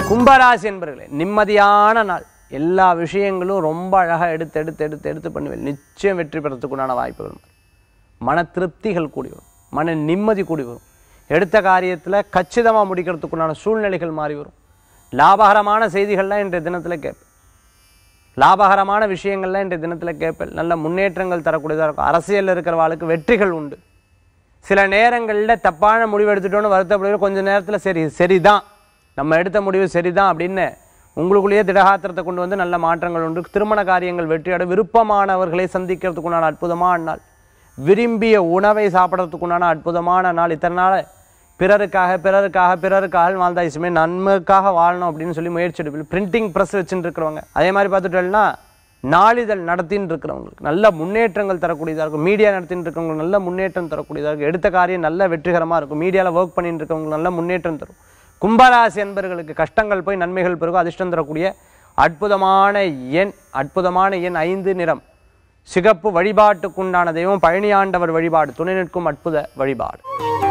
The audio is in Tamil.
கும்பராசி என்பர்களே நிம்மதியான நாள் எல்லா விஷயங்களும் ரொம்ப அழகாக எடுத்து எடுத்து எடுத்து எடுத்து பண்ணுவேன் நிச்சயம் வெற்றி பெறத்துக்குண்டான வாய்ப்புகள் வரும். மன திருப்திகள் கூடி வரும் மன நிம்மதி கூடி வரும் எடுத்த காரியத்தில் கச்சிதமாக முடிக்கிறதுக்குண்டான சூழ்நிலைகள் மாறி வரும் லாபகரமான செய்திகள்லாம் இன்றைய தினத்தில் கேட்பேன் லாபகரமான விஷயங்கள்லாம் இன்றைய தினத்தில் கேட்பேன் நல்ல முன்னேற்றங்கள் தரக்கூடியதாக இருக்கும் அரசியலில் இருக்கிறவாளுக்கு வெற்றிகள் உண்டு சில நேரங்களில் தப்பான முடிவு எடுத்துட்டோன்னு வருத்தப்படுகிற கொஞ்ச நேரத்தில் சரி சரிதான் நம்ம எடுத்த முடிவு சரிதான் அப்படின்னு உங்களுக்குள்ளேயே திடகாத்திரத்தை கொண்டு வந்து நல்ல மாற்றங்கள் உண்டு திருமண காரியங்கள் வெற்றியோட விருப்பமானவர்களை சந்திக்கிறதுக்குண்டான அற்புதமான நாள் விரும்பிய உணவை சாப்பிட்றதுக்குண்டான அற்புதமான நாள் இத்தனை நாள் பிறருக்காக பிறருக்காக பிறருக்காக வாழ்ந்தா இசுமே நன்மைக்காக வாழணும் அப்படின்னு சொல்லி முயற்சி எடுப்பில் பிரிண்டிங் ப்ரெஸ் வச்சுட்டு இருக்கிறவங்க அதே மாதிரி பார்த்துட்டோம்னா நாளிதழ் நடத்தின்னு இருக்கிறவங்களுக்கு நல்ல முன்னேற்றங்கள் தரக்கூடியதாக இருக்கும் மீடியா நடத்தின்னு இருக்கிறவங்களுக்கு நல்ல முன்னேற்றம் தரக்கூடியதாக இருக்கும் எடுத்த காரியம் நல்ல வெற்றிகரமாக இருக்கும் மீடியாவில் ஒர்க் பண்ணிட்டு இருக்கவங்களுக்கு நல்ல முன்னேற்றம் தரும் கும்பராசி என்பவர்களுக்கு கஷ்டங்கள் போய் நன்மைகள் பெருகும் அதிர்ஷ்டம் தரக்கூடிய அற்புதமான எண் அற்புதமான எண் ஐந்து நிறம் சிகப்பு வழிபாட்டுக்குண்டான தெய்வம் பழனியாண்டவர் வழிபாடு துணை நிற்கும் அற்புத வழிபாடு